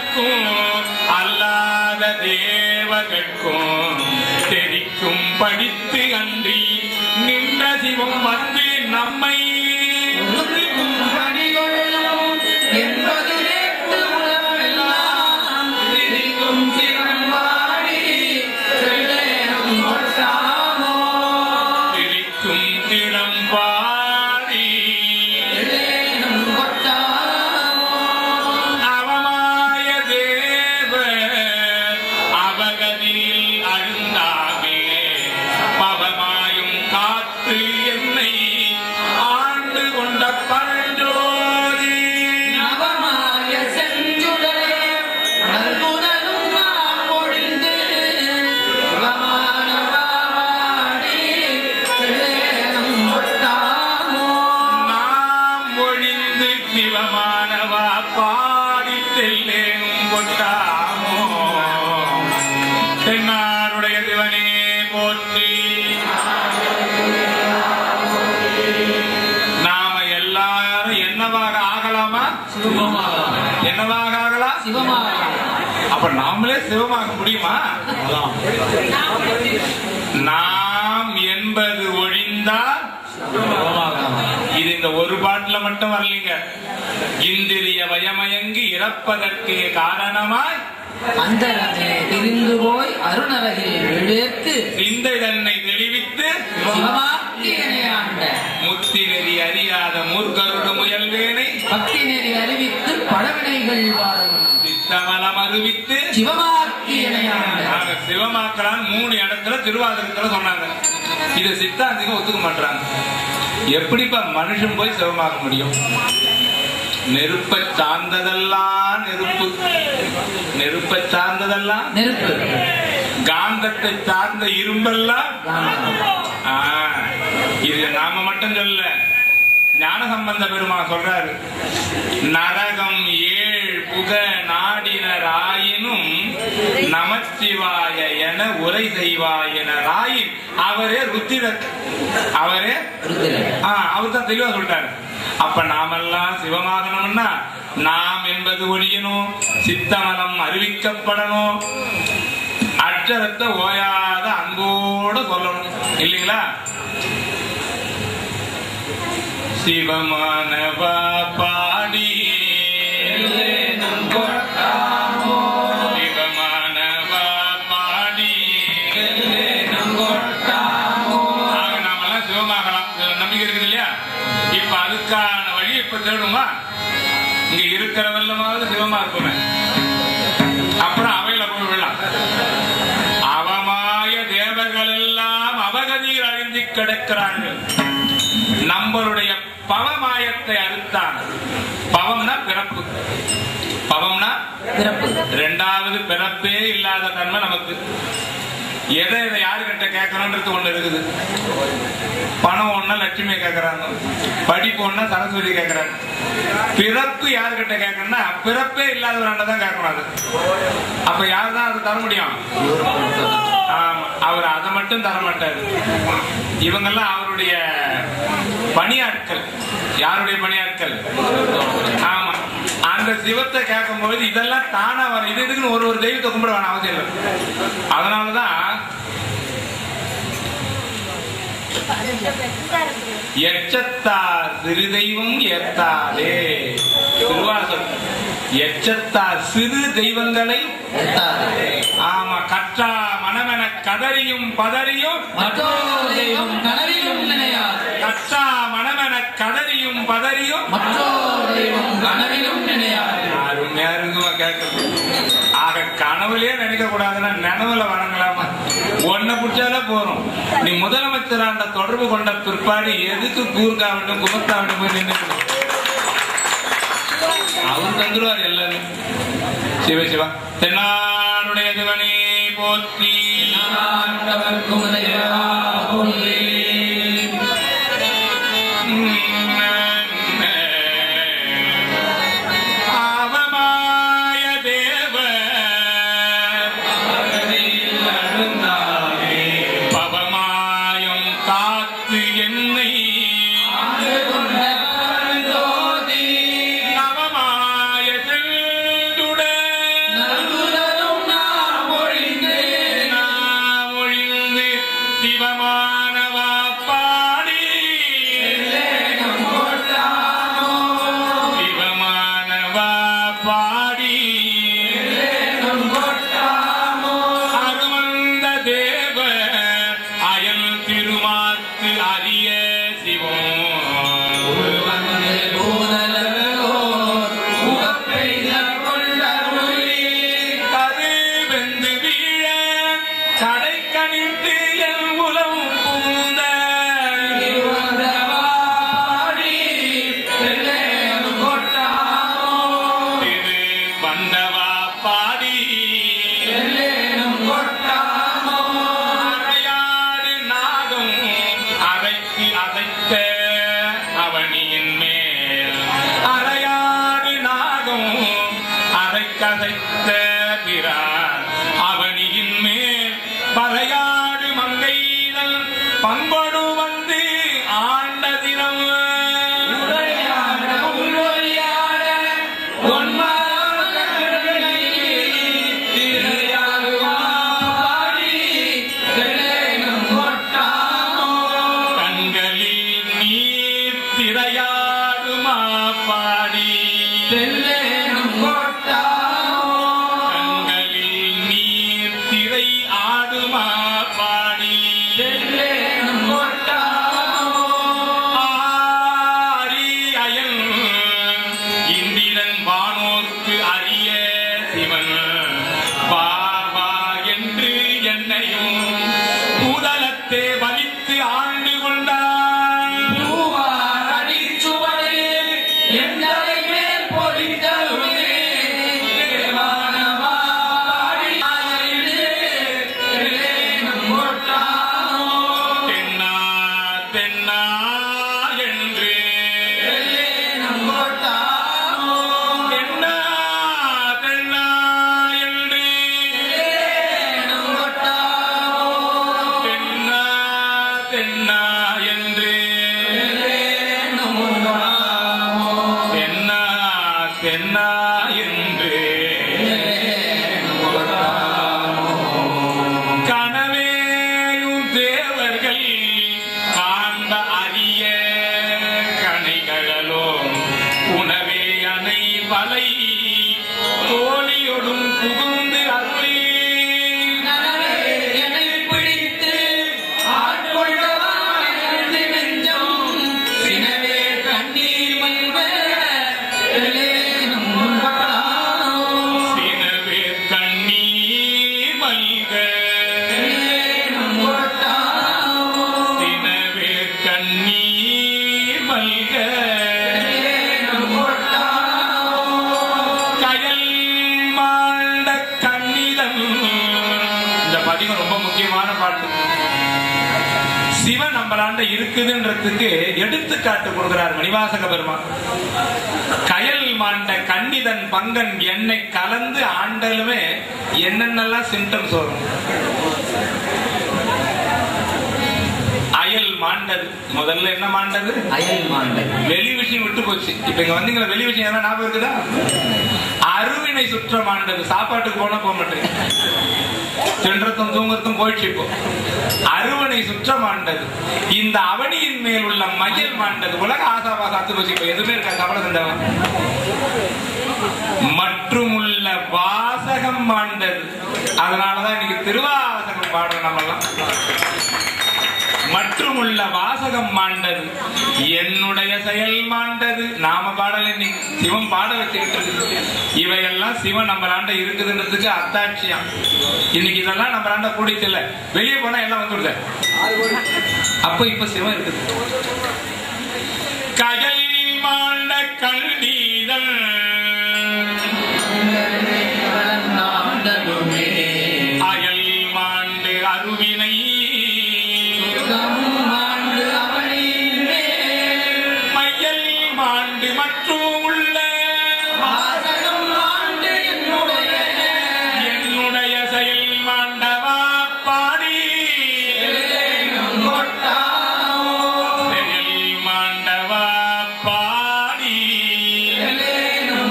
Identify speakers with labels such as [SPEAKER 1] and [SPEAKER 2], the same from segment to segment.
[SPEAKER 1] நமக்கும் அல்லாத தேவகட்கும் தெரிக்கும் படித்து அன்றி நின்ற சிவம் வந்து நம்மை
[SPEAKER 2] உறுதிக்கும் பணிகொள்ளும் என்பது நேற்று உணவெல்லாம் திரிக்கும் சிவன்வாடி வெள்ளேனம் கொட்டாமோ
[SPEAKER 1] பிரிக்கும் திடம் பாடி
[SPEAKER 2] வெள்ளேனம் கொட்டாமோ
[SPEAKER 1] அவமாய தேவ அவகதியில் அழுந்தாமே பவமாயும் காத்து என்னை ஆண்டு கொண்ட பரஞ்சோதி
[SPEAKER 2] நவமாய செஞ்சுடரே நல்குணலும் நாம் ஒழிந்து சிவமானவாடி வெள்ளேனம் கொட்டாமோ
[SPEAKER 1] நாம் ஒழிந்து சிவமானவா பாடி செல்லேனும் கொண்டாமோ தென்னாருடைய சிவனே போற்றி நாம எல்லாரும் என்னவாக ஆகலாமா என்னவாக ஆகலாம்
[SPEAKER 2] சிவமாக
[SPEAKER 1] அப்ப நாமளே சிவமாக முடியுமா நாம் என்பது ஒழிந்தால் இது இந்த ஒரு பாட்டுல மட்டும் வரலீங்க இந்திரிய வயமயங்கி இறப்பதற்கு காரணமாய்
[SPEAKER 2] அந்தரமே திரிந்து போய் அருணரகில் விழுத்து
[SPEAKER 1] சிந்தை தன்னை தெளிவித்து
[SPEAKER 2] சிவமாக்கியனையாண்ட
[SPEAKER 1] முத்தி நெறி அறியாத மூர்க்கருடு முயல்வேனை
[SPEAKER 2] பக்தி நெறி அறிவித்து பழவினைகள் வாழும்
[SPEAKER 1] சித்தமலம் அறிவித்து
[SPEAKER 2] சிவமாக்கியனையாண்ட
[SPEAKER 1] நாங்க சிவமாக்கலாம் மூணு இடத்துல திருவாதிரத்துல சொன்னாங்க இத சித்தாந்திக்கு ஒத்துக்க மாட்டாங்க எப்படிப்பா மனுஷன் போய் சிவமாக்க முடியும் நெருப்பை சார்ந்ததெல்லாம் நெருப்பு நெருப்பை சார்ந்ததெல்லாம்
[SPEAKER 2] நெருப்பு
[SPEAKER 1] காந்தத்தை சார்ந்த இரும்பெல்லாம் ஆ, இது நாம மட்டும் சொல்ல ஞான சம்பந்த பெருமா சொல்றாரு நரகம் ஏழ் புக நாடினர் ஆயினும் நமச்சிவாய என உரை செய்வாயினராயின் அவரே ருத்திரர் அவரே
[SPEAKER 2] ருத்திரன்.
[SPEAKER 1] அவர் தான் தெளிவா சொல்லிட்டாரு அப்ப நாமெல்லாம் சிவமாகணும்னா நாம் என்பது ஒழியணும் சித்தமலம் அறிவிக்கப்படணும் அச்சரத்தை ஓயாத அன்போட சொல்லணும் இல்லைங்களா சிவமானவா பாடி சிவமானவா பாடி ஆக நாமெல்லாம் சிவமாகலாம் இதுல நம்பிக்கை இருக்குது இல்லையா இப்ப அதுக்கான வழி இப்ப தேடுமா இங்க இருக்கிறவெல்லமாவது சிவமா இருக்குமே அப்புறம் அவையில போய் விடலாம் அவமாய தேவர்கள் எல்லாம் அவகதியில் அழிந்து கிடக்கிறார்கள் நம்மளுடைய பவமாயத்தை அறுத்தான் பவம்னா பிறப்பு பவம்னா
[SPEAKER 2] பிறப்பு
[SPEAKER 1] ரெண்டாவது பிறப்பே இல்லாத தன்மை நமக்கு எதை எதை யாருக்கிட்ட கேட்கணுன்றது ஒண்ணு இருக்குது பணம் ஒண்ணா லட்சுமி கேட்கறாங்க படிப்பு ஒண்ணா சரஸ்வதி கேட்கறாங்க பிறப்பு யாருக்கிட்ட கேட்கணும்னா பிறப்பே இல்லாதவராண்ட தான் கேட்கணும் அது அப்ப யார் தான் அதை தர முடியும் ஆமா, அவர் அதை மட்டும் தர மாட்டாரு இவங்கெல்லாம் அவருடைய பணியாட்கள் யாருடைய பணியாட்கள் ஆமா அந்த சிவத்தை கேட்கும்போது இதெல்லாம் தானா வரும் இது இதுக்குன்னு ஒரு ஒரு தெய்வத்தை கும்பிட வேணாம் அவசியம் இல்லை அதனாலதான் எச்சத்தார் சிறு தெய்வம் ஏத்தாதே திருவாசல் எச்சத்தார் சிறு தெய்வங்களை
[SPEAKER 2] எட்டாது.
[SPEAKER 1] ஆமா கற்றா மனமென கதறியும் பதறியும்
[SPEAKER 2] மற்றொரு தெய்வம் கனவிலும் நினையாது
[SPEAKER 1] கற்றா மனமென கதறியும் பதறியும்
[SPEAKER 2] மற்றொரு தெய்வம் கனவிலும் நினையாது
[SPEAKER 1] அருமையா இருக்குமா கேட்கறது ஆக கனவுலயே நினைக்க கூடாதுன்னா நனவுல வணங்கலாமா ஒன்ன பிடிச்சாலே போறோம் நீ முதலமைச்சராண்ட தொடர்பு கொண்ட பிற்பாடு எதுக்கு கூர்காவிட்டும் குமத்தாவிட்டும் போய் நின்று அவர் தந்துருவார் எல்லாரும் சிவ சிவா தென்னாடுடைய சிவனே போற்றி
[SPEAKER 2] ஆண்டவர்க்கும் இறைவா போற்றி.
[SPEAKER 1] அவமாய தேவ பவமாயம் காத்து என்னை
[SPEAKER 2] ஆண்டு கொண்ட பரஞ்சோதி
[SPEAKER 1] நவமாய செல்லுட பாடி அருமந்த தேவ அயல் திருமாத்து அரிய சிவம் கரு வெந்து வீழ கடை கணித்து என் உலவும் புகுந்த திரு வந்தவா பாடி அறையாடு நாகம் அரைக்கு அதைத்த அவனியின் மேல் அறையாடு நாகம் அரைக்கதைத்த பிறார் அவனியின் மேல் பறையாடு மங்கைதல் பண்படு வந்து ஆண்ட தினம் கண்களில் நீர் திரையாடுமா பாடி கண்களில் நீர் திரை ஆடுமா பாடி ஆரி அயல் இந்திரன் வானோர்க்கு அரிய சிவன் பாபா என்று என்னையும் பூதலத்தே வலித்து ஆண்டு கொண்டான் தென்னா தென்னா என்று தென்னா தென்னா என்று தென்னா தென்னா என்று தென்னா தென்னா என்று கனவேயும் தேவர்கள் காண்ப அரிய கணைகளோ உணவே அணை வலை தோழியொடும் புகுந்து அருளி சினவே கண்ணீர் மல்க சினவே கண்ணீர் மல்க கயல் மாண்ட கண்ணிதன் இந்த பதிகம் ரொம்ப முக்கியமான பாட்டு சிவன் நம்மளாண்ட இருக்குதுன்றதுக்கு எடுத்துக்காட்டு கொடுக்கிறார் மணிவாசக பெருமான் கயல் மாண்ட கண்ணிதன் பங்கன் எண்ணெய் கலந்து ஆண்டலுமே என்னென்னலாம் சிம்டம்ஸ் வரும் அயல் மாண்டது முதல்ல என்ன மாண்டது வெளி விஷயம் விட்டு போச்சு இப்ப இங்க வந்தீங்களா வெளி விஷயம் எல்லாம் ஞாபகம் இருக்குதா அருவினை சுற்றம் ஆண்டது சாப்பாட்டுக்கு போனா போக மாட்டேங்க தின்றதும் தூங்குறதும் போயிடுச்சு இப்போ அருவனை சுற்றம் ஆண்டது இந்த அவனியின் மேல் உள்ள மயில் மாண்டது உலக ஆசாவா காத்து போச்சு இப்ப எதுவுமே இருக்கா கவலை தந்தவன் மற்றும் உள்ள வாசகம் மாண்டது அதனாலதான் இன்னைக்கு திருவாசகம் பாடுறோம் நம்மெல்லாம் மற்றும் உள்ள வாசகம் மாண்டது என்னுடைய செயல் மாண்டது நாம பாடல இன்னைக்கு சிவன் பாட வச்சுக்கிட்டு இருக்கு இவையெல்லாம் சிவன் நம்மளாண்ட இருக்குதுன்றதுக்கு அத்தாட்சியம் இன்னைக்கு இதெல்லாம் நம்மளாண்ட கூடியதில்ல வெளியே போனா எல்லாம் வந்துடுது அப்ப இப்ப சிவன் இருக்குது கயல் மாண்ட கல்வீதன் அயல் மாண்டு அருவினை மையல் மாண்டு மற்றும் உள்ள என்னுடைய செயல் மாண்டவா பாடி செயல் மாண்டவா பாடி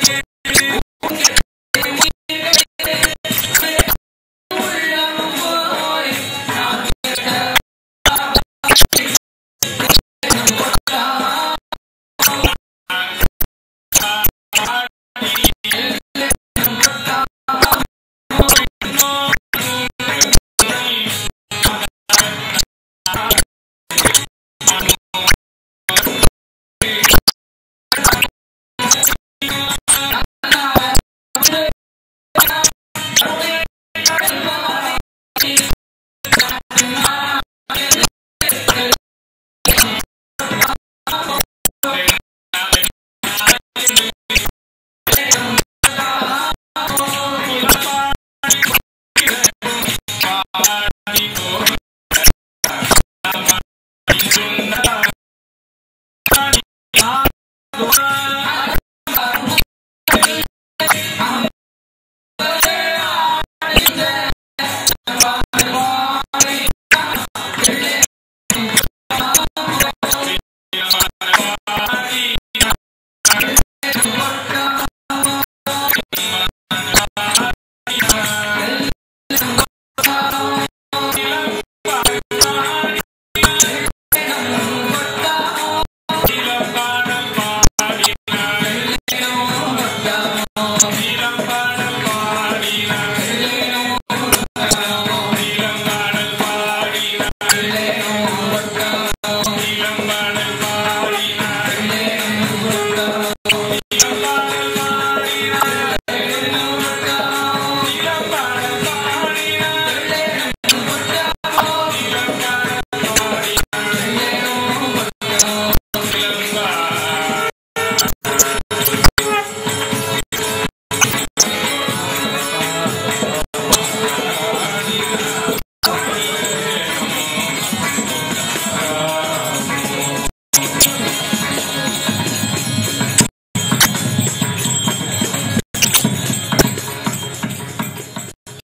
[SPEAKER 2] Thank